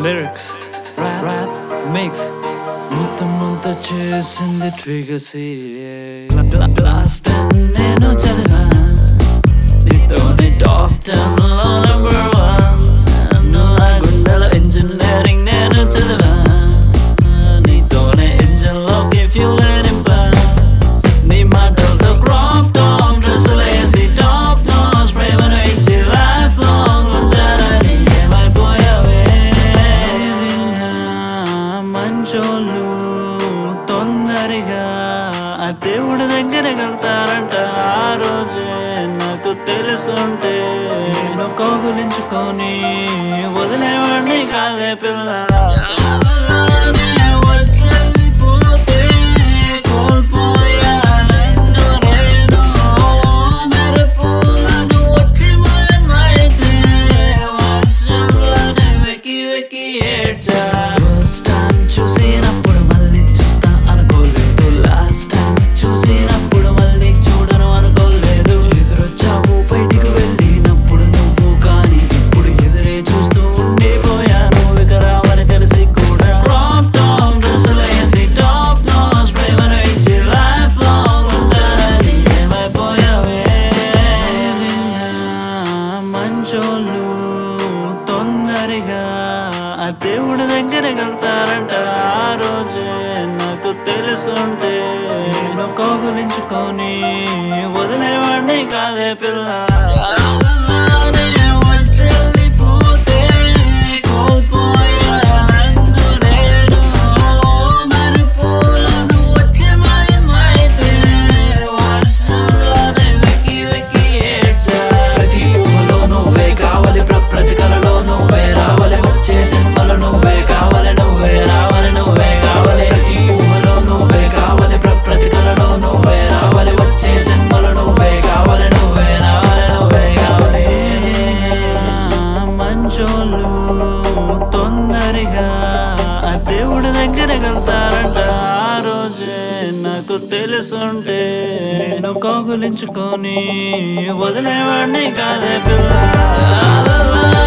lyrics rap rap mix మొత్తం అంతా చేసింది ట్రిగసి క్లాస్ నేను చదివా నీతోనే టాప్ టెన్ లో నెంబర్ వన్ నా గుండెలో ఇంజనీరింగ్ నేను చదివా నీతోనే ఇంజన్ లోకి ఫ్యూల్ నింపా నీ మాటలతో క్రాప్ టాప్ డ్రెస్సులు వేసి టాప్ నాస్ ప్రేమను ఇచ్చి లైఫ్ లాంగ్ ఉంటారని ఏమైపోయావే విన్నా మంచోళ్ళు తొందరగా ఆ దేవుడి దగ్గర వెళ్తారంట ఆ రోజే నాకు తెలుసుంటే నేను కోగులించుకొని వదిలేవాడిని కాదే పిల్ల వచ్చేసిపోతే కోల్పోయానన్ను నేను మెరుపులను వచ్చి మాయమైతే వర్షంలోనే వెక్కి వెక్కి ఏడ్చా ఫస్ట్ టైం చూసినప్పుడు మళ్ళీ చూస్తా అనుకోలేదు లాస్ట్ టైం చూసినప్పుడు మళ్ళీ చూడను అనుకోలేదు ఎదురొచ్చావు బయటికి వెళ్ళినప్పుడు నువ్వు కానీ ఇప్పుడు ఎదురే చూస్తూ ఉండిపోయాను ఇక రావని తెలిసి కూడా క్రాప్ టాప్ డ్రెస్సులు వేసి టాప్ నాస్ ప్రేమను ఇచ్చి లైఫ్ లాంగ్ ఉంటానని ఏమైపోయావే విన్నా మంచోళ్ళు తొందరగా ఆ దేవుడి దగ్గర వెళ్తారంట ఆ రోజే నాకు తెలుసుంటే నేను కోగులించుకొని వదిలేవాడిని కాదే పిల్ల వచ్చేళ్ళిపోతే కోల్పోయానన్ను నేను మెరుపులను వచ్చి మాయమైతే వర్షంలోనే వెక్కి వెక్కి ఏడ్చా ప్రతి ఊహలో నువ్వే కావాలి ప్ర- ప్రతి కలలో నువ్వే రావాలి వచ్చే జన్మలో నువ్వే కావాలి నువ్వే రావాలి నువ్వే కావాలి ప్రతి ఊహలో నువ్వే కావాలి ప్ర- ప్రతి కలలో నువ్వే రావాలి వచ్చే జన్మలో నువ్వే కావాలి నువ్వే రావాలి నువ్వే కావాలి మంచోళ్ళు తొందరగా ఆ దేవుడి దగ్గర వెళ్తారంట ఆ రోజే నాకు తెలుసుంటే నేను కోగులించుకొని వదిలేవాడిని కాదే పిల్ల